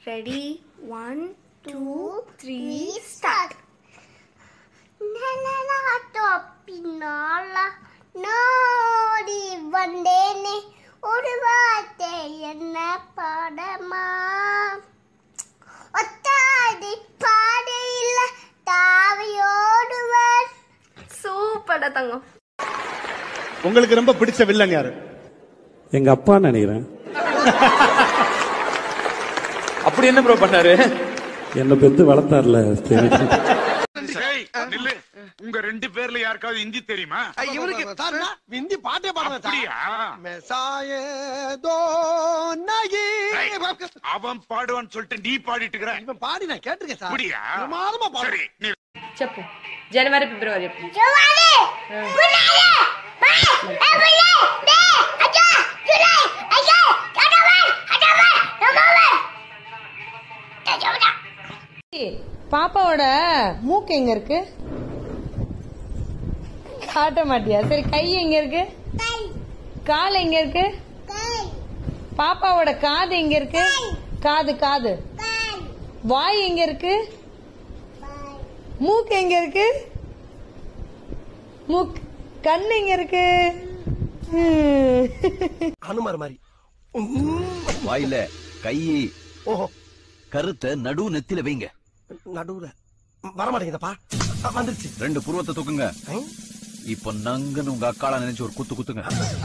Ready one two three start பின்னால நோடி வந்தேனே ஒரு வார்த்தை என்ன பாடமா ஒத்தாடி பாடையில் தாவையோடுவர் சூப்பர்டா தங்கம் உங்களுக்கு ரொம்ப பிடிச்ச வில்லன் யாரு எங்க அப்பா நினைக்கிறேன் அப்படி என்ன ப்ரோ பண்ணாரு என்னை பெத்து வளர்த்தார்ல தெரியும். நில்லு உங்க ரெண்டு பேர்ல யாருக்காவது ஹிந்தி தெரியுமா இவருக்கு சார் ஹிந்தி பாட்டே பாடுறேன் அப்படியா மெசாயே தோ நகி அவன் பாடுவான்னு சொல்லிட்டு நீ பாடிட்டு இருக்கிற இவன் பாடி நான் கேட்டிருக்கேன் சார் அப்படியா பிரமாதமா பாடு சரி நீ చెప్పు జనవరి ఫిబ్రవరి చెప్పు ஜுவாலி புனாலே ஏபிளே மே அஜா ஜூலை ஐயோ கடவர் கடவர் நமவர் தஜவடா பாப்பாவோட மூக்கு எங்க இருக்கு காட்ட மாட்டியா சரி கை எங்க இருக்கு கை கால் எங்க இருக்கு கை பாப்பாவோட காது எங்க இருக்கு காது காது கை வாய் எங்க இருக்கு கை மூக்கு எங்க இருக்கு மூக் கண் எங்க இருக்கு ஹம். அனுமார் மாதிரி வாயில கை ஓஹோ கருத்தை நடு நெத்தில வைங்க நடுவுல வர மாட்டேங்குதப்பா வந்துருச்சு ரெண்டு புருவத்தை தூக்குங்க ஐ, இப்ப நங்கன்னு உங்க அக்காள நினைச்சு ஒரு குத்து குத்துங்க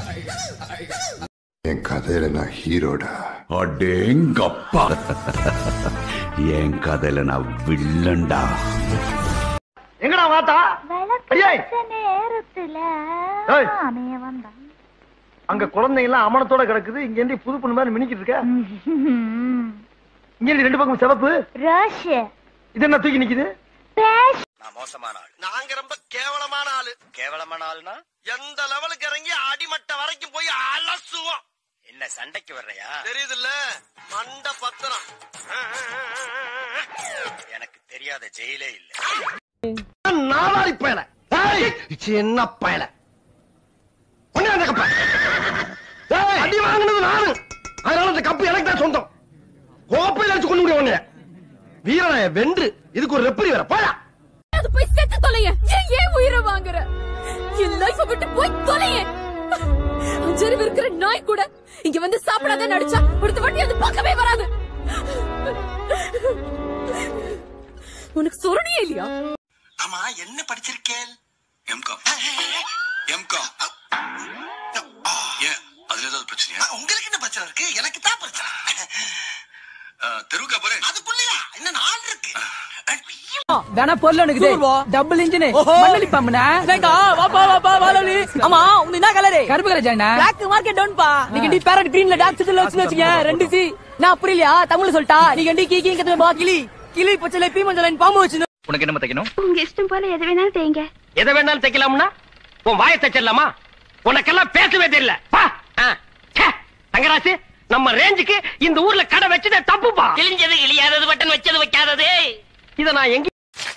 என் கதையில நான் ஹீரோடா அடேங்கப்பா என் கதையில நான் வில்லன்டா எங்கடா வாத்தா ஐயே நேரத்துல ஏய். ஆமே வந்தான் அங்க குழந்தைங்க எல்லாம் அமனத்தோட கிடக்குது இங்க இருந்து புது பொண்ணு மாதிரி மினிக்கிட்டு இருக்க இங்க இருந்து ரெண்டு பக்கம் சிவப்பு ரஷ் இது என்ன தூக்கி நிக்குது பேஷ் நான் மோசமான ஆள் நாங்க ரொம்ப கேவலமான ஆளு கேவலமான ஆள்னா எந்த லெவலுக்கு இறங்கி அடிமட்ட வரைக்கும் போய் அலசுவோம் என்ன சண்டைக்கு வர்றையா தெரியுதுல்ல மண்ட பத்திரம் எனக்கு தெரியாத ஜெயிலே இல்ல நாலாரி பயல சின்ன பயல ஒண்ணே அந்த கப்ப ஏய், அடி வாங்கினது நானு அதனால அந்த கப்பு எனக்கு தான் சொந்தம் கோப்பையில வச்சு கொண்டு முடியும் உன்னைய வீரனாய வென்று இதுக்கு ஒரு ரெப்பரி வர போயா அது போய் செத்து தொலைய ஏன் ஏன் உயிரை வாங்குற என் லைஃப விட்டு போய் தொலைய அஞ்சறிவு இருக்கிற நாய் கூட இங்க வந்து சாப்பிடாத நடிச்சா அடுத்த வாட்டி அது பக்கமே வராது உனக்கு சொரணியே இல்லையா ஆமா என்ன படிச்சிருக்கேன் எம்காம் எம்காம் ஏன் அதுல ஏதாவது பிரச்சனையா உங்களுக்கு என்ன பிரச்சனை இருக்கு எனக்கு தான் பிரச்சனை தெருவுக்கா போறேன் அதுக்குள்ளயா இன்னும் நாள் இருக்கு வேணா பொருள் எனக்கு டபுள் இன்ஜின் மண்ணலி பம்புனா வாப்பா வாப்பா வாலி ஆமா உங்க என்ன கலர் கருப்பு கலர் ஜானா பிளாக் மார்க்கெட் டவுன் பா நீங்க டி பேரட் கிரீன்ல டார்க் சிட்டில வச்சு வச்சுங்க ரெண்டு சி நான் புரியலையா தமிழ்ல சொல்லிட்டா நீங்க டி கீ கீ கத்துன பா கிளி கிளி பச்சலை பீ மஞ்சள் பாம்பு வச்சு உனக்கு என்ன தைக்கணும் உங்க இஷ்டம் போல எது வேணாலும் செய்யுங்க எதை வேணாலும் தைக்கலாம்னா உன் வாயை தைச்சிடலாமா உனக்கெல்லாம் பேசவே தெரியல பா ஆ, ச்சே, தங்கராசு நம்ம ரேஞ்சுக்கு இந்த ஊர்ல கடை வச்சதே தப்புப்பா கிழிஞ்சது கிழியாதது பட்டன் வச்சது வைக்காதது இத நான் எங்க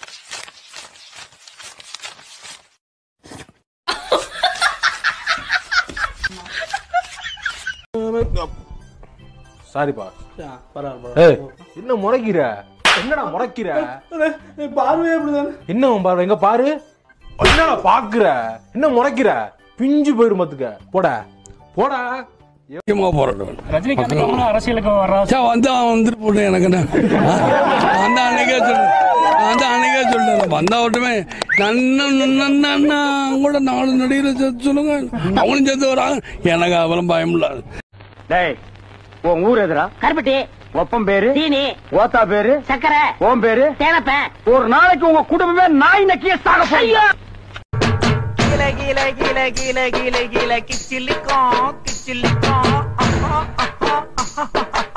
சாரிப்பா ஏய், என்ன முறைக்கிற என்னடா முறைக்கிற பார்வையே அப்படிதானே என்ன உன் பார்வை எங்க பாரு என்னடா பாக்குற என்ன முறைக்கிற பிஞ்சு போயிரும் பாத்துக்க போடா போடா அரசியலுக்கு வந்து அவன் வந்துட்டு போட்டேன் எனக்கு என்ன அந்த அன்னைக்கே சொல்றேன் அந்த அன்னைக்கே சொல்றேன் வந்தா விட்டுமே நன்னா கூட நாலு நடிகரை சேர்த்து சொல்லுங்க அவனும் சேர்த்து வராங்க எனக்கு அவளும் பயம் இல்லாது டேய் உன் ஊர் எதுரா கருப்பட்டி ஒப்பம் பேரு தீனி ஓத்தா பேரு சக்கரை ஓம் பேரு தேனப்ப ஒரு நாளைக்கு உங்க குடும்பமே நாய் நக்கிய சாக போறீங்க கீழ கீழ கீழ கீழ கீழ கீழ கிச்சிலிக்கும் கிச்சிலிக்கும்